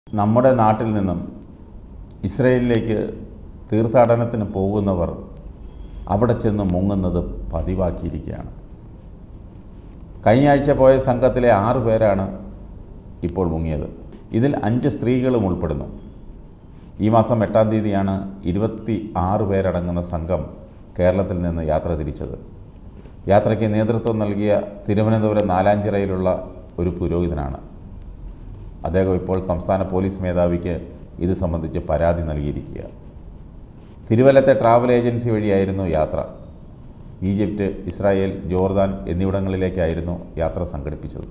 നമ്മുടെ നാട്ടിൽ നിന്നും ഇസ്രയേലിലേക്ക് തീർത്ഥാടനത്തിന് പോകുന്നവർ അവിടെ ചെന്ന് മുങ്ങുന്നത് പതിവാക്കിയിരിക്കുകയാണ് കഴിഞ്ഞ ആഴ്ച പോയ സംഘത്തിലെ ആറ് പേരാണ് ഇപ്പോൾ മുങ്ങിയത് ഇതിൽ അഞ്ച് സ്ത്രീകളും ഉൾപ്പെടുന്നു ഈ മാസം എട്ടാം തീയതിയാണ് ഇരുപത്തി ആറ് പേരടങ്ങുന്ന സംഘം കേരളത്തിൽ നിന്ന് യാത്ര തിരിച്ചത് യാത്രയ്ക്ക് നേതൃത്വം നൽകിയ തിരുവനന്തപുരം നാലാഞ്ചിറയിലുള്ള ഒരു പുരോഹിതനാണ് അദ്ദേഹം ഇപ്പോൾ സംസ്ഥാന പോലീസ് മേധാവിക്ക് ഇത് സംബന്ധിച്ച് പരാതി നൽകിയിരിക്കുക തിരുവല്ലത്തെ ട്രാവൽ ഏജൻസി വഴിയായിരുന്നു യാത്ര ഈജിപ്റ്റ് ഇസ്രായേൽ ജോർദാൻ എന്നിവിടങ്ങളിലേക്കായിരുന്നു യാത്ര സംഘടിപ്പിച്ചത്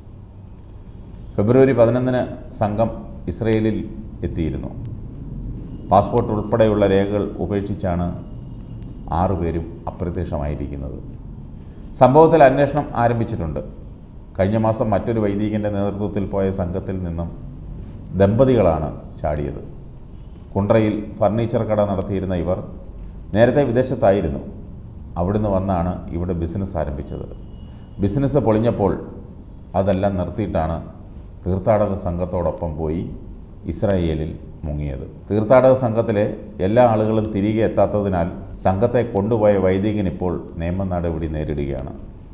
ഫെബ്രുവരി പതിനൊന്നിന് സംഘം ഇസ്രയേലിൽ എത്തിയിരുന്നു പാസ്പോർട്ട് ഉൾപ്പെടെയുള്ള രേഖകൾ ഉപേക്ഷിച്ചാണ് ആറുപേരും അപ്രത്യക്ഷമായിരിക്കുന്നത് സംഭവത്തിൽ അന്വേഷണം ആരംഭിച്ചിട്ടുണ്ട് കഴിഞ്ഞ മാസം മറ്റൊരു വൈദികൻ്റെ നേതൃത്വത്തിൽ പോയ സംഘത്തിൽ നിന്നും ദമ്പതികളാണ് ചാടിയത് കുണ്ട്രയിൽ ഫർണിച്ചർ കട നടത്തിയിരുന്ന ഇവർ നേരത്തെ വിദേശത്തായിരുന്നു അവിടുന്ന് വന്നാണ് ഇവിടെ ബിസിനസ് ആരംഭിച്ചത് ബിസിനസ് പൊളിഞ്ഞപ്പോൾ അതെല്ലാം നിർത്തിയിട്ടാണ് തീർത്ഥാടക സംഘത്തോടൊപ്പം പോയി ഇസ്രായേലിൽ മുങ്ങിയത് തീർത്ഥാടക സംഘത്തിലെ എല്ലാ ആളുകളും തിരികെ എത്താത്തതിനാൽ സംഘത്തെ കൊണ്ടുപോയ വൈദികൻ ഇപ്പോൾ നിയമ നടപടി നേരിടുകയാണ്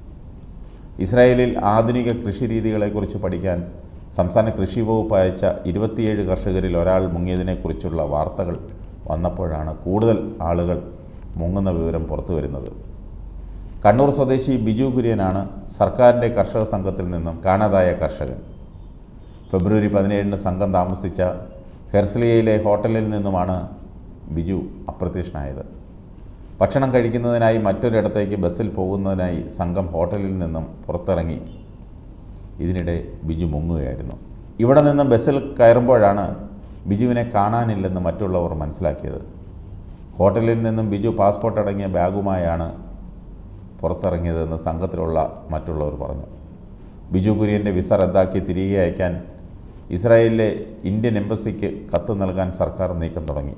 ഇസ്രായേലിൽ ആധുനിക കൃഷി രീതികളെക്കുറിച്ച് പഠിക്കാൻ സംസ്ഥാന കൃഷി വകുപ്പ് അയച്ച ഇരുപത്തിയേഴ് കർഷകരിൽ ഒരാൾ മുങ്ങിയതിനെക്കുറിച്ചുള്ള വാർത്തകൾ വന്നപ്പോഴാണ് കൂടുതൽ ആളുകൾ മുങ്ങുന്ന വിവരം പുറത്തു വരുന്നത് കണ്ണൂർ സ്വദേശി ബിജു കുര്യനാണ് സർക്കാരിൻ്റെ കർഷക സംഘത്തിൽ നിന്നും കാണാതായ കർഷകൻ ഫെബ്രുവരി പതിനേഴിന് സംഘം താമസിച്ച ഹെർസ്ലിയയിലെ ഹോട്ടലിൽ നിന്നുമാണ് ബിജു അപ്രത്യക്ഷനായത് ഭക്ഷണം കഴിക്കുന്നതിനായി മറ്റൊരിടത്തേക്ക് ബസ്സിൽ പോകുന്നതിനായി സംഘം ഹോട്ടലിൽ നിന്നും പുറത്തിറങ്ങി ഇതിനിടെ ബിജു മുങ്ങുകയായിരുന്നു ഇവിടെ നിന്നും ബസ്സിൽ കയറുമ്പോഴാണ് ബിജുവിനെ കാണാനില്ലെന്ന് മറ്റുള്ളവർ മനസ്സിലാക്കിയത് ഹോട്ടലിൽ നിന്നും ബിജു പാസ്പോർട്ട് അടങ്ങിയ ബാഗുമായാണ് പുറത്തിറങ്ങിയതെന്ന് സംഘത്തിലുള്ള മറ്റുള്ളവർ പറഞ്ഞു ബിജു കുര്യൻ്റെ വിസ റദ്ദാക്കി തിരികെ അയക്കാൻ ഇസ്രായേലിലെ ഇന്ത്യൻ എംബസിക്ക് കത്ത് നൽകാൻ സർക്കാർ നീക്കം തുടങ്ങി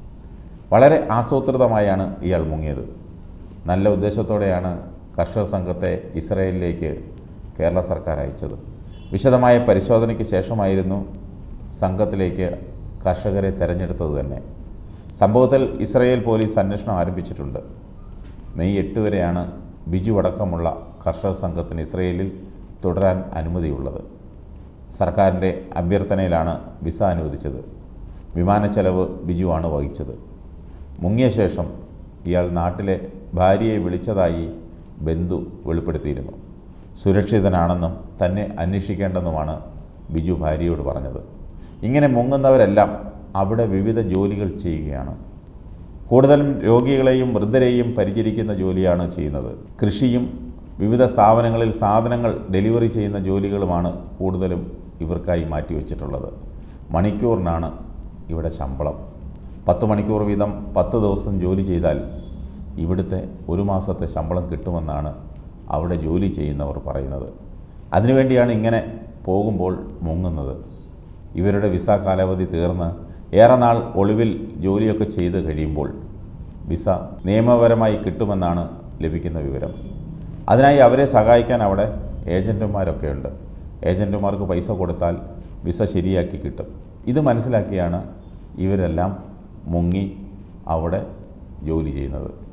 വളരെ ആസൂത്രിതമായാണ് ഇയാൾ മുങ്ങിയത് നല്ല ഉദ്ദേശത്തോടെയാണ് കർഷക സംഘത്തെ ഇസ്രായേലിലേക്ക് കേരള സർക്കാർ അയച്ചത് വിശദമായ പരിശോധനയ്ക്ക് ശേഷമായിരുന്നു സംഘത്തിലേക്ക് കർഷകരെ തെരഞ്ഞെടുത്തത് തന്നെ സംഭവത്തിൽ ഇസ്രായേൽ പോലീസ് അന്വേഷണം ആരംഭിച്ചിട്ടുണ്ട് മെയ് എട്ട് വരെയാണ് ബിജു അടക്കമുള്ള കർഷക സംഘത്തിന് ഇസ്രയേലിൽ തുടരാൻ അനുമതിയുള്ളത് സർക്കാരിൻ്റെ അഭ്യർത്ഥനയിലാണ് വിസ അനുവദിച്ചത് വിമാന ചെലവ് ബിജുവാണ് വഹിച്ചത് മുങ്ങിയ ശേഷം ഇയാൾ നാട്ടിലെ ഭാര്യയെ വിളിച്ചതായി ബന്ധു വെളിപ്പെടുത്തിയിരുന്നു സുരക്ഷിതനാണെന്നും തന്നെ അന്വേഷിക്കേണ്ടെന്നുമാണ് ബിജു ഭാര്യയോട് പറഞ്ഞത് ഇങ്ങനെ മുങ്ങുന്നവരെല്ലാം അവിടെ വിവിധ ജോലികൾ ചെയ്യുകയാണ് കൂടുതലും രോഗികളെയും വൃദ്ധരെയും പരിചരിക്കുന്ന ജോലിയാണ് ചെയ്യുന്നത് കൃഷിയും വിവിധ സ്ഥാപനങ്ങളിൽ സാധനങ്ങൾ ഡെലിവറി ചെയ്യുന്ന ജോലികളുമാണ് കൂടുതലും ഇവർക്കായി മാറ്റിവെച്ചിട്ടുള്ളത് മണിക്കൂറിനാണ് ഇവിടെ ശമ്പളം പത്ത് മണിക്കൂർ വീതം പത്ത് ദിവസം ജോലി ചെയ്താൽ ഇവിടുത്തെ ഒരു മാസത്തെ ശമ്പളം കിട്ടുമെന്നാണ് അവിടെ ജോലി ചെയ്യുന്നവർ പറയുന്നത് അതിനുവേണ്ടിയാണ് ഇങ്ങനെ പോകുമ്പോൾ മുങ്ങുന്നത് ഇവരുടെ വിസ കാലാവധി തീർന്ന് ഏറെ നാൾ ഒളിവിൽ ജോലിയൊക്കെ ചെയ്ത് കഴിയുമ്പോൾ വിസ നിയമപരമായി കിട്ടുമെന്നാണ് ലഭിക്കുന്ന വിവരം അതിനായി അവരെ സഹായിക്കാൻ അവിടെ ഏജൻറ്റുമാരൊക്കെ ഉണ്ട് ഏജൻറ്റുമാർക്ക് പൈസ കൊടുത്താൽ വിസ ശരിയാക്കി കിട്ടും ഇത് മനസ്സിലാക്കിയാണ് ഇവരെല്ലാം മുങ്ങി അവിടെ ജോലി ചെയ്യുന്നത്